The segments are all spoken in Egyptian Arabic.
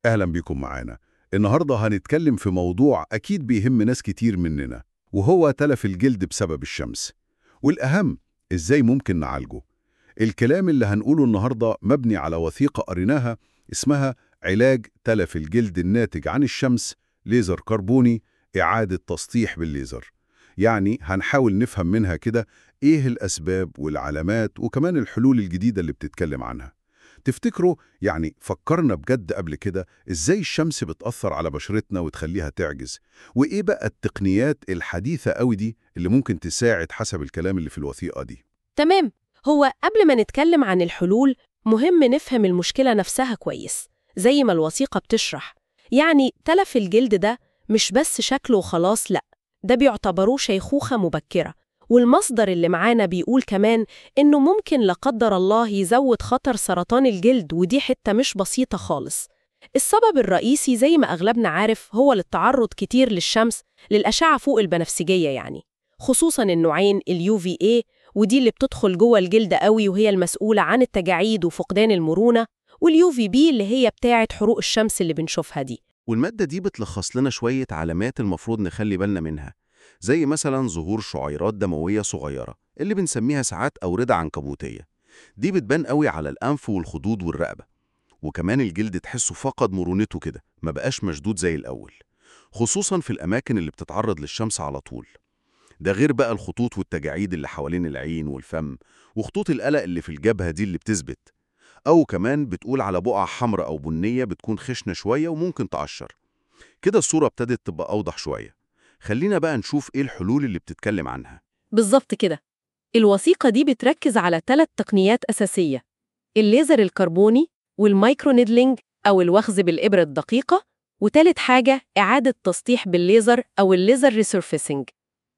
أهلا بكم معانا النهاردة هنتكلم في موضوع أكيد بيهم ناس كتير مننا وهو تلف الجلد بسبب الشمس والأهم إزاي ممكن نعالجه الكلام اللي هنقوله النهاردة مبني على وثيقة قريناها اسمها علاج تلف الجلد الناتج عن الشمس ليزر كربوني إعادة تسطيح بالليزر يعني هنحاول نفهم منها كده إيه الأسباب والعلامات وكمان الحلول الجديدة اللي بتتكلم عنها تفتكروا يعني فكرنا بجد قبل كده إزاي الشمس بتأثر على بشرتنا وتخليها تعجز وإيه بقى التقنيات الحديثة قوي دي اللي ممكن تساعد حسب الكلام اللي في الوثيقة دي تمام هو قبل ما نتكلم عن الحلول مهم نفهم المشكلة نفسها كويس زي ما الوثيقة بتشرح يعني تلف الجلد ده مش بس شكله وخلاص لأ ده بيعتبروه شيخوخة مبكرة والمصدر اللي معانا بيقول كمان إنه ممكن لا قدر الله يزود خطر سرطان الجلد ودي حتة مش بسيطة خالص السبب الرئيسي زي ما أغلبنا عارف هو للتعرض كتير للشمس للأشعة فوق البنفسجية يعني خصوصاً النوعين اليو في اي ودي اللي بتدخل جوه الجلد قوي وهي المسؤولة عن التجاعيد وفقدان المرونة واليو في بي اللي هي بتاعة حروق الشمس اللي بنشوفها دي والمادة دي بتلخص لنا شوية علامات المفروض نخلي بالنا منها زي مثلا ظهور شعيرات دموية صغيرة اللي بنسميها ساعات أوردة عنكبوتية دي بتبان قوي على الأنف والخدود والرقبة وكمان الجلد تحسه فقد مرونته كده ما بقاش مشدود زي الأول خصوصا في الأماكن اللي بتتعرض للشمس على طول ده غير بقى الخطوط والتجاعيد اللي حوالين العين والفم وخطوط القلق اللي في الجبهة دي اللي بتثبت أو كمان بتقول على بقع حمراء أو بنية بتكون خشنة شوية وممكن تقشر كده الصورة ابتدت تبقى أوضح شوية خلينا بقى نشوف إيه الحلول اللي بتتكلم عنها بالظبط كده الوثيقة دي بتركز على ثلاث تقنيات أساسية الليزر الكربوني والمايكرو نيدلينج أو الوخز بالإبرة الدقيقة وتالت حاجة إعادة تسطيح بالليزر أو الليزر ريسيرفيسنج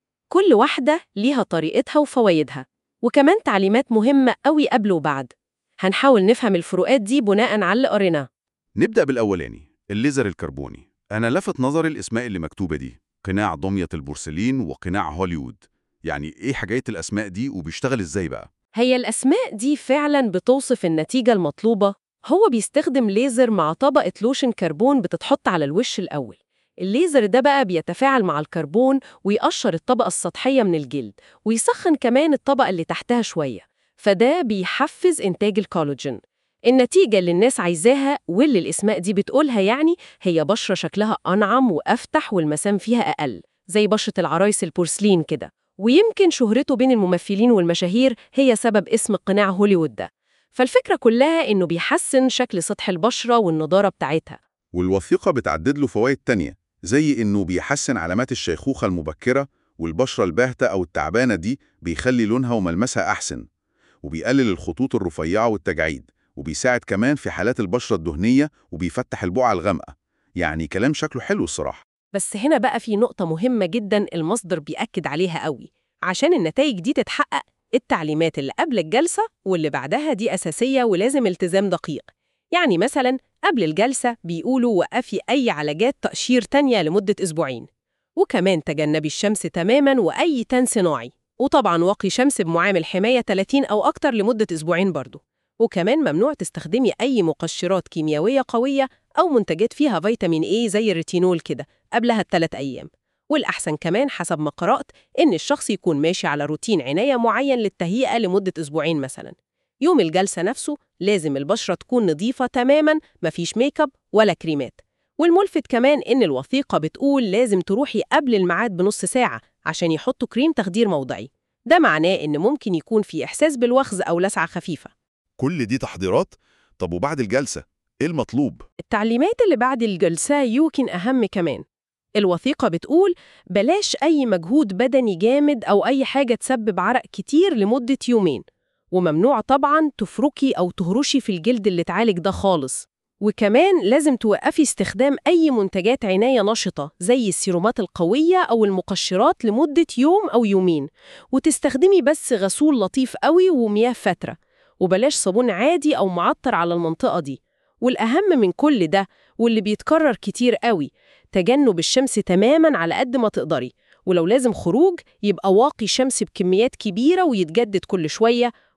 كل واحدة ليها طريقتها وفوايدها وكمان تعليمات مهمة قوي قبل وبعد هنحاول نفهم الفروقات دي بناء على اللي قريناه نبدأ بالأولاني الليزر الكربوني أنا لفت نظري الأسماء اللي مكتوبة دي قناع دمية البورسلين وقناع هوليوود يعني إيه حكاية الأسماء دي وبيشتغل إزاي بقى؟ هي الأسماء دي فعلا بتوصف النتيجة المطلوبة هو بيستخدم ليزر مع طبقة لوشن كربون بتتحط على الوش الأول الليزر ده بقى بيتفاعل مع الكربون ويقشر الطبقة السطحية من الجلد ويسخن كمان الطبقة اللي تحتها شوية فده بيحفز إنتاج الكولاجين النتيجة اللي الناس عايزاها واللي الأسماء دي بتقولها يعني هي بشرة شكلها أنعم وأفتح والمسام فيها أقل زي بشرة العرايس البورسلين كده ويمكن شهرته بين الممثلين والمشاهير هي سبب اسم قناع هوليوود ده فالفكرة كلها إنه بيحسن شكل سطح البشرة والنضارة بتاعتها والوثيقة بتعدد له فوائد تانية زي إنه بيحسن علامات الشيخوخة المبكرة والبشرة الباهتة أو التعبانة دي بيخلي لونها وملمسها أحسن وبيقلل الخطوط الرفيعة والتجاعيد وبيساعد كمان في حالات البشرة الدهنية وبيفتح البقعة الغامقة يعني كلام شكله حلو الصراحة بس هنا بقى في نقطة مهمة جدا المصدر بيأكد عليها قوي عشان النتائج دي تتحقق التعليمات اللي قبل الجلسة واللي بعدها دي أساسية ولازم التزام دقيق يعني مثلا قبل الجلسة بيقولوا وقفي أي علاجات تقشير تانية لمدة أسبوعين وكمان تجنبي الشمس تماما وأي تان صناعي وطبعا واقي شمس بمعامل حماية 30 أو أكتر لمدة أسبوعين برضه وكمان ممنوع تستخدمي أي مقشرات كيميائية قوية أو منتجات فيها فيتامين A زي الريتينول كده قبلها الثلاث أيام والأحسن كمان حسب ما قرأت إن الشخص يكون ماشي على روتين عناية معين للتهيئة لمدة أسبوعين مثلا يوم الجلسة نفسه لازم البشرة تكون نظيفة تماما مفيش ميك اب ولا كريمات والملفت كمان إن الوثيقة بتقول لازم تروحي قبل الميعاد بنص ساعة عشان يحطوا كريم تخدير موضعي ده معناه إن ممكن يكون في إحساس بالوخز أو لسعة خفيفة كل دي تحضيرات طب وبعد الجلسة إيه المطلوب؟ التعليمات اللي بعد الجلسة يمكن أهم كمان الوثيقة بتقول بلاش أي مجهود بدني جامد أو أي حاجة تسبب عرق كتير لمدة يومين وممنوع طبعاً تفركي أو تهرشي في الجلد اللي اتعالج ده خالص وكمان لازم توقفي استخدام أي منتجات عناية نشطة زي السيرومات القوية أو المقشرات لمدة يوم أو يومين وتستخدمي بس غسول لطيف قوي ومياه فترة وبلاش صابون عادي أو معطر على المنطقة دي والأهم من كل ده واللي بيتكرر كتير قوي تجنب الشمس تماماً على قد ما تقدري ولو لازم خروج يبقى واقي شمس بكميات كبيرة ويتجدد كل شوية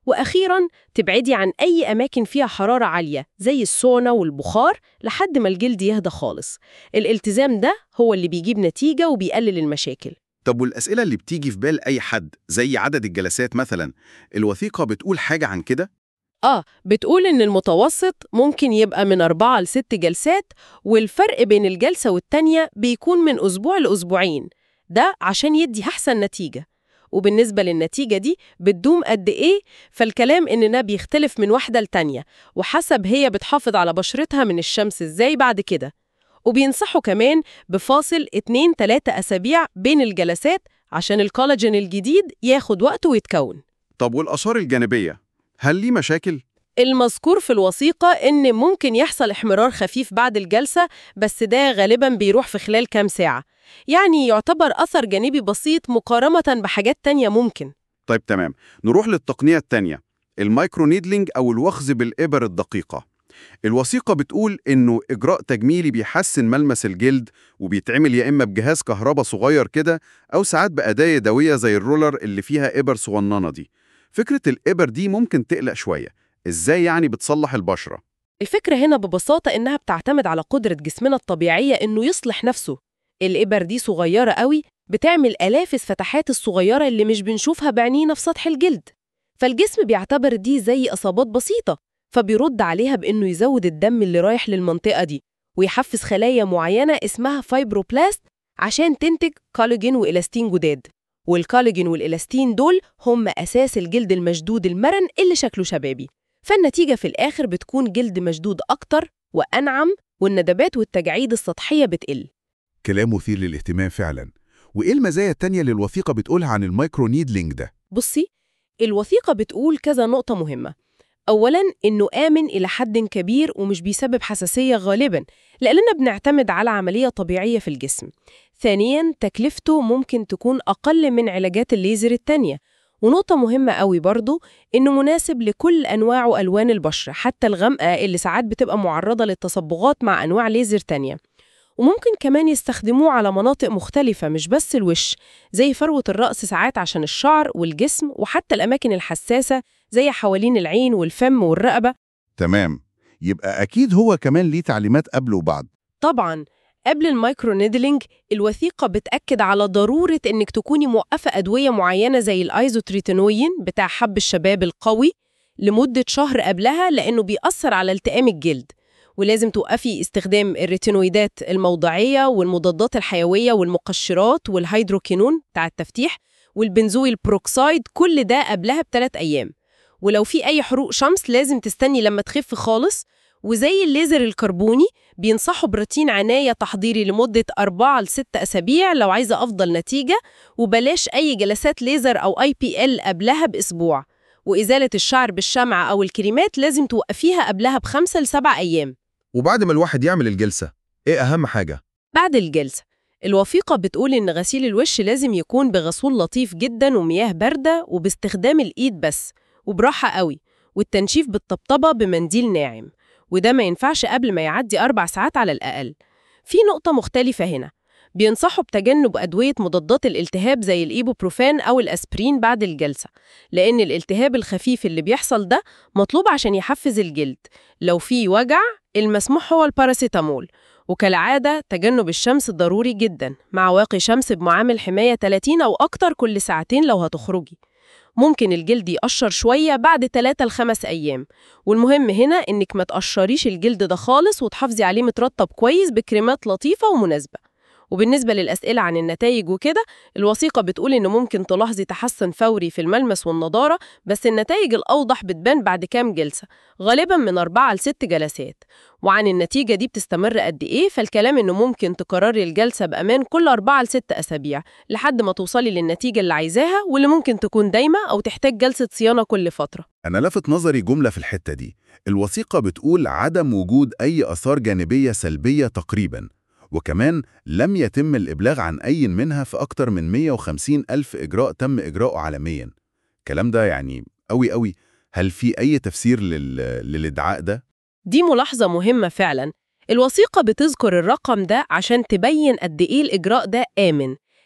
وأخيراً تبعدي عن أي أماكن فيها حرارة عالية زي السونا والبخار لحد ما الجلد يهدى خالص الالتزام ده هو اللي بيجيب نتيجة وبيقلل المشاكل طب والأسئلة اللي بتيجي في بال أي حد زي عدد الجلسات مثلا الوثيقة بتقول حاجة عن كده؟ آه بتقول إن المتوسط ممكن يبقى من أربعة لست جلسات والفرق بين الجلسة والتانية بيكون من أسبوع لأسبوعين ده عشان يدي أحسن نتيجة وبالنسبة للنتيجة دي بتدوم قد إيه فالكلام إننا بيختلف من واحدة لتانية وحسب هي بتحافظ على بشرتها من الشمس إزاي بعد كده وبينصحوا كمان بفاصل 2-3 أسابيع بين الجلسات عشان الكولاجين الجديد ياخد وقته ويتكون طب والآثار الجانبية هل ليه مشاكل؟ المذكور في الوثيقة إن ممكن يحصل احمرار خفيف بعد الجلسة بس ده غالباً بيروح في خلال كام ساعة يعني يعتبر أثر جانبي بسيط مقارنة بحاجات تانية ممكن طيب تمام نروح للتقنية التانية المايكرو نيدلينج أو الوخز بالإبر الدقيقة الوثيقة بتقول إنه إجراء تجميلي بيحسن ملمس الجلد وبيتعمل يا إما بجهاز كهرباء صغير كده أو ساعات بأداة يدوية زي الرولر اللي فيها إبر صغننة دي فكرة الإبر دي ممكن تقلق شوية إزاي يعني بتصلح البشرة؟ الفكرة هنا ببساطة إنها بتعتمد على قدرة جسمنا الطبيعية إنه يصلح نفسه الإبر دي صغيرة قوي بتعمل آلاف الفتحات الصغيرة اللي مش بنشوفها بعينينا في سطح الجلد فالجسم بيعتبر دي زي إصابات بسيطة فبيرد عليها بإنه يزود الدم اللي رايح للمنطقة دي ويحفز خلايا معينة اسمها فايبروبلاست عشان تنتج كولاجين وإلاستين جداد والكولاجين والإلاستين دول هم أساس الجلد المشدود المرن اللي شكله شبابي فالنتيجة في الآخر بتكون جلد مشدود أكتر وأنعم والندبات والتجاعيد السطحية بتقل كلام مثير للاهتمام فعلا وإيه المزايا التانية اللي الوثيقة بتقولها عن المايكرو نيدلينج ده؟ بصي الوثيقة بتقول كذا نقطة مهمة أولاً إنه آمن إلى حد كبير ومش بيسبب حساسية غالباً لأننا بنعتمد على عملية طبيعية في الجسم ثانياً تكلفته ممكن تكون أقل من علاجات الليزر التانية ونقطة مهمة قوي برضو إنه مناسب لكل أنواع وألوان البشرة حتى الغامقة اللي ساعات بتبقى معرضة للتصبغات مع أنواع ليزر تانية وممكن كمان يستخدموه على مناطق مختلفة مش بس الوش زي فروة الرأس ساعات عشان الشعر والجسم وحتى الأماكن الحساسة زي حوالين العين والفم والرقبة تمام يبقى أكيد هو كمان ليه تعليمات قبل وبعد طبعاً قبل المايكرو نيدلينج الوثيقة بتأكد على ضرورة إنك تكوني موقفة أدوية معينة زي الأيزوتريتينوين بتاع حب الشباب القوي لمدة شهر قبلها لأنه بيأثر على التئام الجلد ولازم توقفي استخدام الريتينويدات الموضعية والمضادات الحيوية والمقشرات والهيدروكينون بتاع التفتيح والبنزويل بروكسايد كل ده قبلها بثلاث أيام ولو في أي حروق شمس لازم تستني لما تخف خالص وزي الليزر الكربوني بينصحوا بروتين عناية تحضيري لمدة 4 ل 6 أسابيع لو عايزة أفضل نتيجة وبلاش أي جلسات ليزر أو اي بي ال قبلها بأسبوع وإزالة الشعر بالشمعة أو الكريمات لازم توقفيها قبلها بخمسة لسبع أيام وبعد ما الواحد يعمل الجلسة إيه أهم حاجة؟ بعد الجلسة الوثيقة بتقول إن غسيل الوش لازم يكون بغسول لطيف جدا ومياه باردة وباستخدام الإيد بس وبراحة قوي والتنشيف بالطبطبة بمنديل ناعم وده ما ينفعش قبل ما يعدي أربع ساعات على الأقل في نقطة مختلفة هنا بينصحوا بتجنب أدوية مضادات الالتهاب زي الإيبوبروفان أو الأسبرين بعد الجلسة لأن الالتهاب الخفيف اللي بيحصل ده مطلوب عشان يحفز الجلد لو في وجع المسموح هو الباراسيتامول وكالعادة تجنب الشمس ضروري جدا مع واقي شمس بمعامل حماية 30 أو أكتر كل ساعتين لو هتخرجي ممكن الجلد يقشر شوية بعد 3 ل 5 أيام والمهم هنا إنك ما تقشريش الجلد ده خالص وتحافظي عليه مترطب كويس بكريمات لطيفة ومناسبة وبالنسبة للأسئلة عن النتائج وكده الوثيقة بتقول إن ممكن تلاحظي تحسن فوري في الملمس والنضارة بس النتائج الأوضح بتبان بعد كام جلسة غالباً من 4 ل 6 جلسات وعن النتيجة دي بتستمر قد إيه فالكلام إنه ممكن تكرري الجلسة بأمان كل 4 ل 6 أسابيع لحد ما توصلي للنتيجة اللي عايزاها واللي ممكن تكون دايمة أو تحتاج جلسة صيانة كل فترة أنا لفت نظري جملة في الحتة دي الوثيقة بتقول عدم وجود أي آثار جانبية سلبية تقريباً وكمان لم يتم الإبلاغ عن أي منها في أكتر من 150 ألف إجراء تم إجراؤه عالمياً الكلام ده يعني قوي قوي هل في أي تفسير لل... للإدعاء ده؟ دي ملاحظة مهمة فعلا الوثيقة بتذكر الرقم ده عشان تبين قد إيه الإجراء ده آمن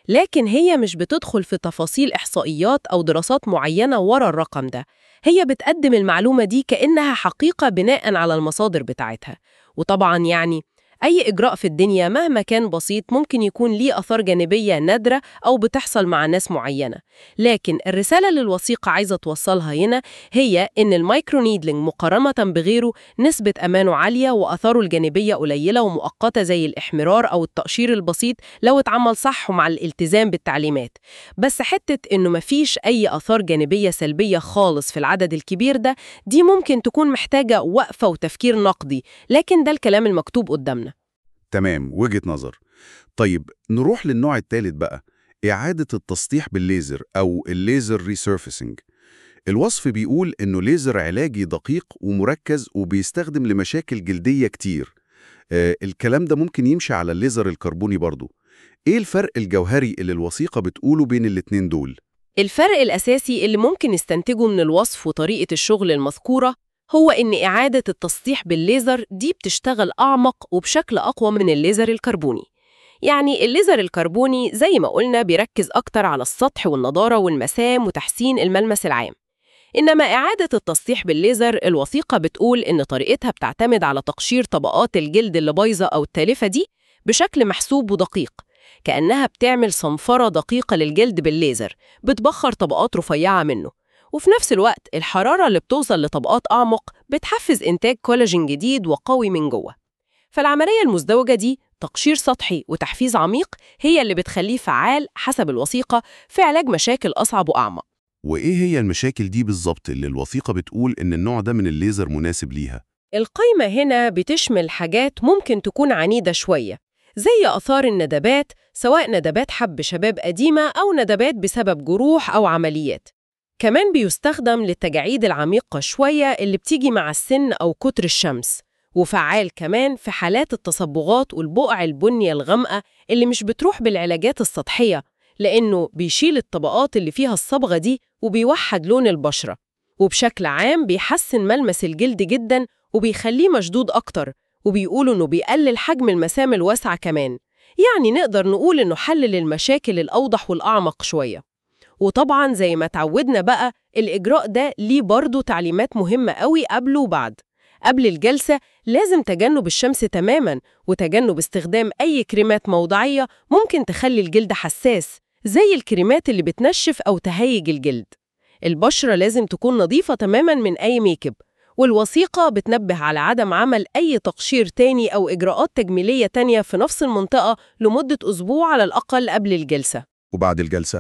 لكن هي مش بتدخل في تفاصيل إحصائيات أو دراسات معينة ورا الرقم ده هي بتقدم المعلومة دي كأنها حقيقة بناء على المصادر بتاعتها وطبعا يعني أي إجراء في الدنيا مهما كان بسيط ممكن يكون ليه آثار جانبية نادرة أو بتحصل مع ناس معينة لكن الرسالة اللي الوثيقة عايزة توصلها هنا هي إن المايكرونيدلينج مقارنة بغيره نسبة أمانه عالية وأثاره الجانبية قليلة ومؤقتة زي الإحمرار أو التقشير البسيط لو اتعمل صح ومع الالتزام بالتعليمات بس حتة إنه مفيش أي آثار جانبية سلبية خالص في العدد الكبير ده دي ممكن تكون محتاجة وقفة وتفكير نقدي لكن ده الكلام المكتوب قدامنا تمام وجهة نظر طيب نروح للنوع الثالث بقى إعادة التسطيح بالليزر أو الليزر ريسيرفيسنج الوصف بيقول إنه ليزر علاجي دقيق ومركز وبيستخدم لمشاكل جلدية كتير آه الكلام ده ممكن يمشي على الليزر الكربوني برضو إيه الفرق الجوهري اللي الوثيقة بتقوله بين الاتنين دول؟ الفرق الأساسي اللي ممكن نستنتجه من الوصف وطريقة الشغل المذكورة هو إن إعادة التسطيح بالليزر دي بتشتغل أعمق وبشكل أقوى من الليزر الكربوني يعني الليزر الكربوني زي ما قلنا بيركز أكتر على السطح والنضارة والمسام وتحسين الملمس العام إنما إعادة التسطيح بالليزر الوثيقة بتقول إن طريقتها بتعتمد على تقشير طبقات الجلد اللي بايظة أو التالفة دي بشكل محسوب ودقيق كأنها بتعمل صنفرة دقيقة للجلد بالليزر بتبخر طبقات رفيعة منه وفي نفس الوقت الحرارة اللي بتوصل لطبقات أعمق بتحفز إنتاج كولاجين جديد وقوي من جوه فالعملية المزدوجة دي تقشير سطحي وتحفيز عميق هي اللي بتخليه فعال حسب الوثيقة في علاج مشاكل أصعب وأعمق وإيه هي المشاكل دي بالظبط اللي الوثيقة بتقول إن النوع ده من الليزر مناسب ليها؟ القيمة هنا بتشمل حاجات ممكن تكون عنيدة شوية زي آثار الندبات سواء ندبات حب شباب قديمة أو ندبات بسبب جروح أو عمليات كمان بيستخدم للتجاعيد العميقة شوية اللي بتيجي مع السن أو كتر الشمس وفعال كمان في حالات التصبغات والبقع البنية الغامقة اللي مش بتروح بالعلاجات السطحية لأنه بيشيل الطبقات اللي فيها الصبغة دي وبيوحد لون البشرة وبشكل عام بيحسن ملمس الجلد جدا وبيخليه مشدود أكتر وبيقولوا إنه بيقلل حجم المسام الواسعة كمان يعني نقدر نقول إنه حل للمشاكل الأوضح والأعمق شوية وطبعا زي ما تعودنا بقى الإجراء ده ليه برضه تعليمات مهمة قوي قبل وبعد قبل الجلسة لازم تجنب الشمس تماما وتجنب استخدام أي كريمات موضعية ممكن تخلي الجلد حساس زي الكريمات اللي بتنشف أو تهيج الجلد البشرة لازم تكون نظيفة تماما من أي ميكب والوثيقة بتنبه على عدم عمل أي تقشير تاني أو إجراءات تجميلية تانية في نفس المنطقة لمدة أسبوع على الأقل قبل الجلسة وبعد الجلسة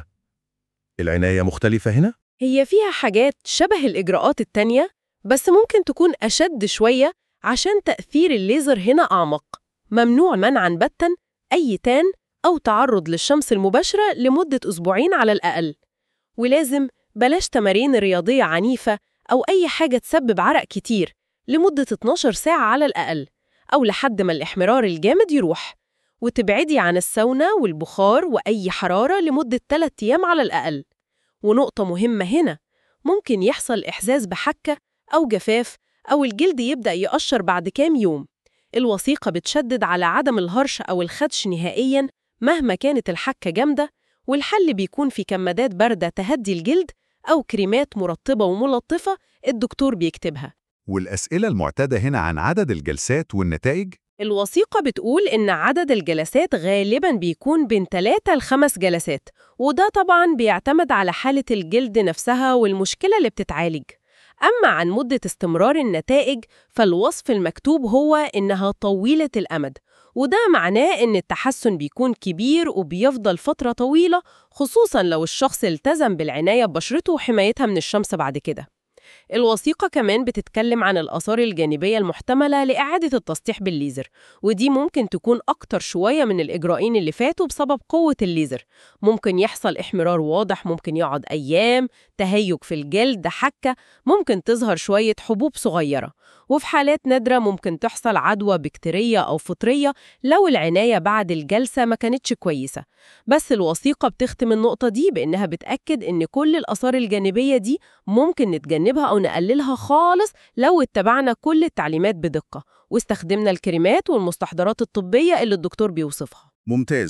العناية مختلفة هنا؟ هي فيها حاجات شبه الإجراءات التانية بس ممكن تكون أشد شوية عشان تأثير الليزر هنا أعمق ممنوع منعاً باتا أي تان أو تعرض للشمس المباشرة لمدة أسبوعين على الأقل ولازم بلاش تمارين رياضية عنيفة أو أي حاجة تسبب عرق كتير لمدة 12 ساعة على الأقل أو لحد ما الإحمرار الجامد يروح وتبعدي عن الساونا والبخار وأي حرارة لمدة 3 أيام على الأقل ونقطة مهمة هنا ممكن يحصل إحساس بحكة أو جفاف أو الجلد يبدأ يقشر بعد كام يوم الوثيقة بتشدد على عدم الهرش أو الخدش نهائياً مهما كانت الحكة جامدة والحل بيكون في كمادات باردة تهدي الجلد أو كريمات مرطبة وملطفة الدكتور بيكتبها والأسئلة المعتادة هنا عن عدد الجلسات والنتائج؟ الوثيقة بتقول إن عدد الجلسات غالباً بيكون بين 3 ل 5 جلسات وده طبعاً بيعتمد على حالة الجلد نفسها والمشكلة اللي بتتعالج أما عن مدة استمرار النتائج فالوصف المكتوب هو إنها طويلة الأمد وده معناه إن التحسن بيكون كبير وبيفضل فترة طويلة خصوصاً لو الشخص التزم بالعناية ببشرته وحمايتها من الشمس بعد كده الوثيقة كمان بتتكلم عن الآثار الجانبية المحتملة لإعادة التسطيح بالليزر ودي ممكن تكون أكتر شوية من الإجراءين اللي فاتوا بسبب قوة الليزر ممكن يحصل إحمرار واضح ممكن يقعد أيام تهيج في الجلد حكة ممكن تظهر شوية حبوب صغيرة وفي حالات نادرة ممكن تحصل عدوى بكتيرية أو فطرية لو العناية بعد الجلسة ما كانتش كويسة بس الوثيقة بتختم النقطة دي بإنها بتأكد إن كل الآثار الجانبية دي ممكن نتجنبها أو نقللها خالص لو اتبعنا كل التعليمات بدقة واستخدمنا الكريمات والمستحضرات الطبية اللي الدكتور بيوصفها ممتاز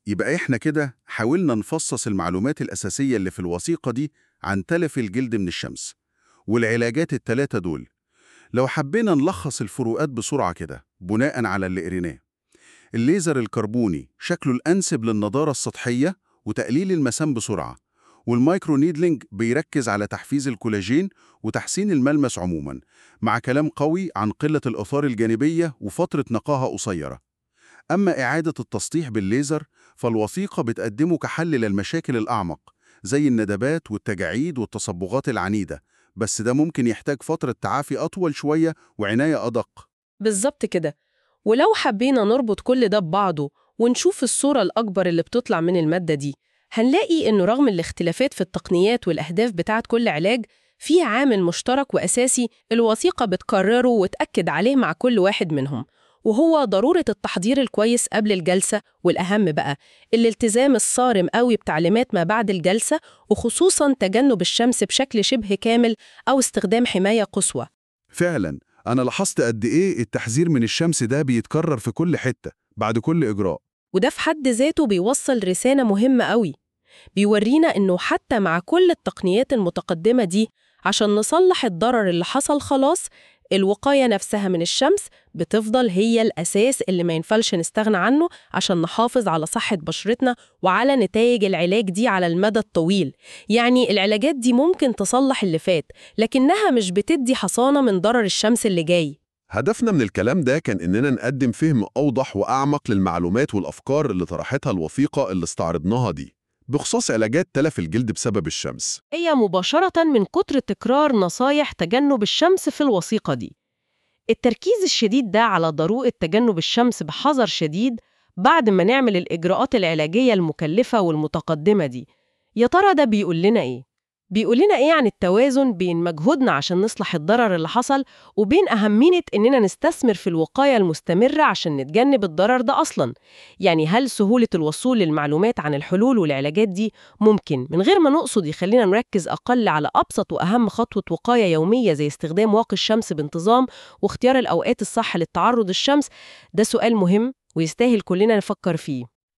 يبقى إحنا كده حاولنا نفصص المعلومات الأساسية اللي في الوثيقة دي عن تلف الجلد من الشمس والعلاجات التلاتة دول لو حبينا نلخص الفروقات بسرعة كده بناء على اللي قريناه الليزر الكربوني شكله الأنسب للنضارة السطحية وتقليل المسام بسرعة والمايكرو نيدلينج بيركز على تحفيز الكولاجين وتحسين الملمس عموما مع كلام قوي عن قلة الآثار الجانبية وفترة نقاهة قصيرة أما إعادة التسطيح بالليزر فالوثيقة بتقدمه كحل للمشاكل الأعمق زي الندبات والتجاعيد والتصبغات العنيدة بس ده ممكن يحتاج فترة تعافي أطول شوية وعناية أدق بالظبط كده ولو حبينا نربط كل ده ببعضه ونشوف الصورة الأكبر اللي بتطلع من المادة دي هنلاقي إنه رغم الاختلافات في التقنيات والأهداف بتاعت كل علاج في عامل مشترك وأساسي الوثيقة بتكرره وتأكد عليه مع كل واحد منهم وهو ضرورة التحضير الكويس قبل الجلسة والأهم بقى الالتزام الصارم قوي بتعليمات ما بعد الجلسة وخصوصا تجنب الشمس بشكل شبه كامل أو استخدام حماية قصوى فعلا أنا لاحظت قد إيه التحذير من الشمس ده بيتكرر في كل حتة بعد كل إجراء وده في حد ذاته بيوصل رسالة مهمة قوي بيورينا إنه حتى مع كل التقنيات المتقدمة دي عشان نصلح الضرر اللي حصل خلاص الوقاية نفسها من الشمس بتفضل هي الأساس اللي ما ينفعش نستغنى عنه عشان نحافظ على صحة بشرتنا وعلى نتائج العلاج دي على المدى الطويل يعني العلاجات دي ممكن تصلح اللي فات لكنها مش بتدي حصانة من ضرر الشمس اللي جاي هدفنا من الكلام ده كان إننا نقدم فهم أوضح وأعمق للمعلومات والأفكار اللي طرحتها الوثيقة اللي استعرضناها دي بخصوص علاجات تلف الجلد بسبب الشمس هي مباشرة من كتر تكرار نصايح تجنب الشمس في الوثيقة دي التركيز الشديد ده على ضرورة تجنب الشمس بحذر شديد بعد ما نعمل الإجراءات العلاجية المكلفة والمتقدمة دي يا ترى ده بيقول لنا إيه؟ بيقول لنا إيه عن التوازن بين مجهودنا عشان نصلح الضرر اللي حصل وبين أهمية إننا نستثمر في الوقاية المستمرة عشان نتجنب الضرر ده أصلاً يعني هل سهولة الوصول للمعلومات عن الحلول والعلاجات دي ممكن من غير ما نقصد يخلينا نركز أقل على أبسط وأهم خطوة وقاية يومية زي استخدام واقي الشمس بانتظام واختيار الأوقات الصح للتعرض الشمس ده سؤال مهم ويستاهل كلنا نفكر فيه